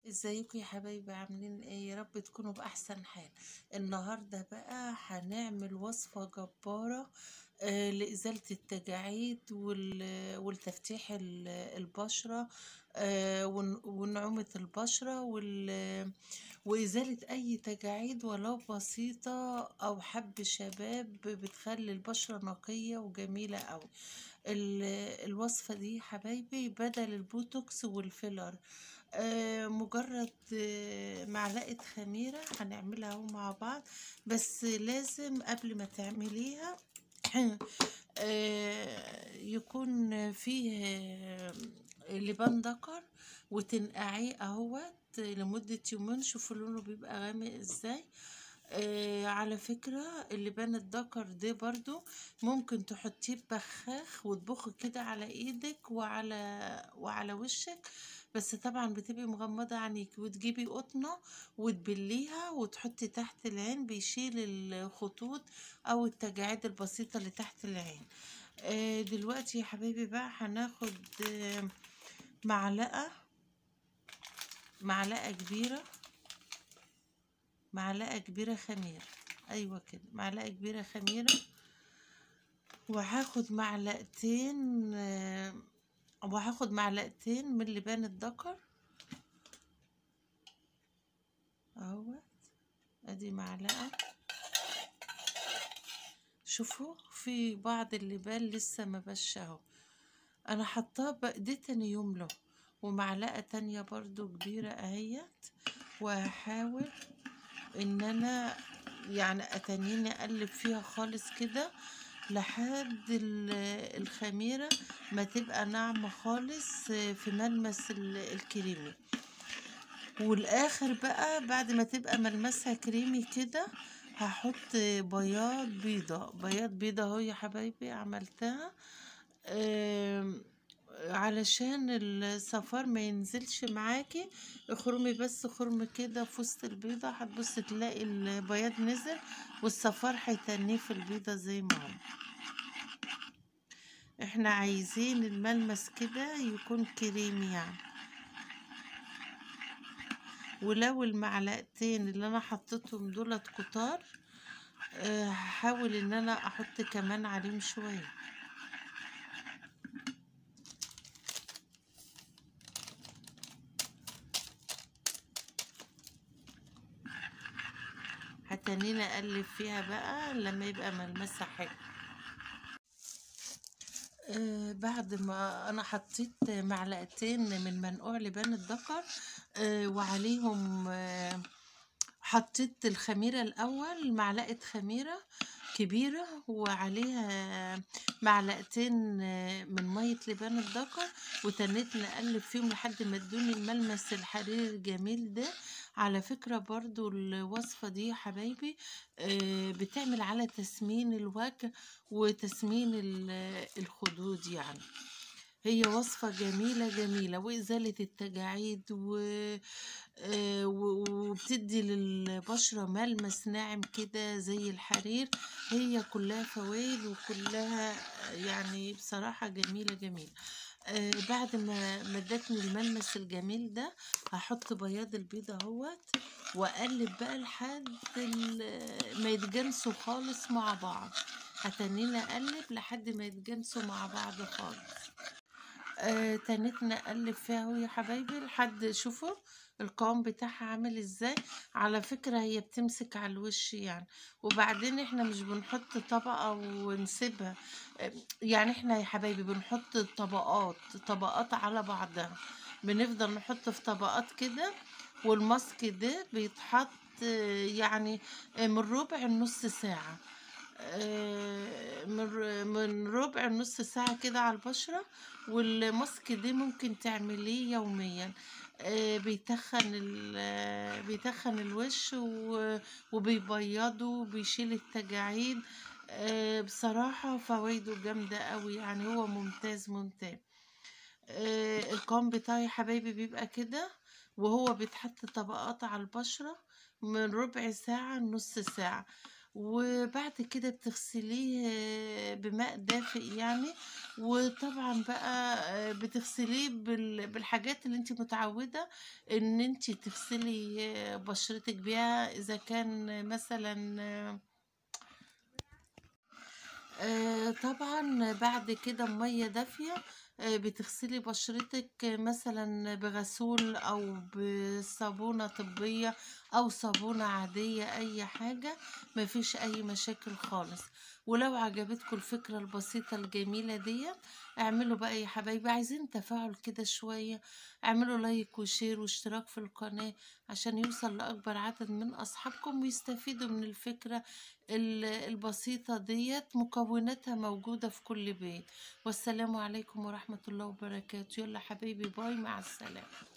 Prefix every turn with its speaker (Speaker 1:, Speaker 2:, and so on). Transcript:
Speaker 1: ازيكم يا حبايبي عاملين ايه يا رب تكونوا بأحسن حال النهاردة بقى هنعمل وصفة جبارة آه لإزالة التجاعيد وال- والتفتيح ال- البشرة آه ون- ونعومة البشرة وال- وإزالة أي تجاعيد ولو بسيطة أو حب شباب بتخلي البشرة نقية وجميلة أوي ال- الوصفة دي يا حبايبي بدل البوتوكس والفيلر آه، مجرد آه، معلقة خميرة هنعملها اهو مع بعض بس لازم قبل ما تعمليها آه، يكون فيه آه، لبان دكر وتنقعيه اهوت لمدة يومين شوفوا لونه بيبقى غامق ازاي آه على فكرة اللبان الدكر ده برضو ممكن تحطيه ببخاخ وتبخي كده على ايدك وعلى وعلى وشك بس طبعا بتبقي مغمضة عينيك وتجيبي قطنة وتبليها وتحطي تحت العين بيشيل الخطوط او التجاعيد البسيطة اللي تحت العين آه دلوقتي يا حبايبي بقى هناخد آه معلقة معلقة كبيرة معلقة كبيرة خميرة أيوة كده معلقة كبيرة خميرة وهاخد معلقتين آه، وهاخد معلقتين من لبان الدكر اهوت ادي معلقة شوفوا في بعض اللبان لسه ما بش اهو انا حطاه بقى دي تاني يوم له ومعلقة تانية برضو كبيرة اهيت وهحاول ان انا يعني اتنيني اقلب فيها خالص كده لحد ال- الخميرة ما تبقى ناعمة خالص في ملمس ال- الكريمي والاخر بقى بعد ما تبقى ملمسها كريمي كده هحط بياض بيضة بياض بيضة اهو يا حبايبي عملتها آم، علشان الصفار ما ينزلش معاكي اخرمي بس خرم كده في وسط البيضة هتبص تلاقي البياض نزل والصفار هيتنيه في البيضة زي ما هو احنا عايزين الملمس كده يكون كريمي يعني ولو المعلقتين اللي انا حطيتهم دولت كتار آه، هحاول ان انا احط كمان عليهم شوية هتنيني اقلب فيها بقى لما يبقى ملمسها حلو آه بعد ما انا حطيت معلقتين من منقوع لبان الدكر آه وعليهم آه حطيت الخميرة الأول معلقة خميرة كبيرة وعليها معلقتين آه، من مية لبان الدكر وتنيت نقلب فيهم لحد ما ادوني الملمس الحريري الجميل ده على فكرة برضو الوصفة دي يا حبايبي آه، بتعمل على تسمين الوجه وتسمين ال- الخدود يعني هي وصفة جميلة جميلة وإزالة التجاعيد و... آه، و- وبتدي للبشرة ملمس ناعم كده زي الحرير هي كلها فوائد وكلها يعني بصراحة جميلة جميلة آه بعد ما ما ادتني الملمس الجميل ده هحط بياض البيضة اهوت واقلب بقى لحد ال- ما يتجانسوا خالص مع بعض هتنيني اقلب لحد ما يتجانسوا مع بعض خالص آه تنيت نقلب فيها اهو يا حبايبي لحد شوفوا القوام بتاعها عامل ازاي على فكرة هي بتمسك على الوش يعني وبعدين احنا مش بنحط طبقة ونسيبها آه، يعني احنا يا حبايبي بنحط طبقات طبقات على بعضها بنفضل نحط في طبقات كده والماسك ده بيتحط آه، يعني آه، من ربع لنص ساعة آه، من ر- من ربع نص ساعة كده على البشرة والماسك ده ممكن تعمليه يوميا آه، بيتخن ال- آه، بيتخن الوش و- وبيبيضه وبيشيل التجاعيد آه، بصراحة فوائده جامدة قوي يعني هو ممتاز ممتاز آه، القوام بتاعي يا حبايبي بيبقى كده وهو بيتحط طبقات على البشرة من ربع ساعة لنص ساعة وبعد كده بتغسليه آه، بماء دافئ يعني وطبعا بقى آه، بتغسليه بال- بالحاجات اللي انت متعودة ان انت تغسلي آه، بشرتك بيها اذا كان مثلا آه، آه، طبعا بعد كده مية دافية آه، بتغسلي بشرتك مثلا بغسول او بصابونة طبية او صابونة عادية اي حاجة مفيش اي مشاكل خالص ولو عجبتكم الفكرة البسيطة الجميلة دي اعملوا بقى يا حبايبي عايزين تفاعل كده شوية اعملوا لايك وشير واشتراك في القناة عشان يوصل لأكبر عدد من أصحابكم ويستفيدوا من الفكرة ال- البسيطة ديت مكوناتها موجودة في كل بيت والسلام عليكم ورحمة الله وبركاته يلا حبايبي باي مع السلامة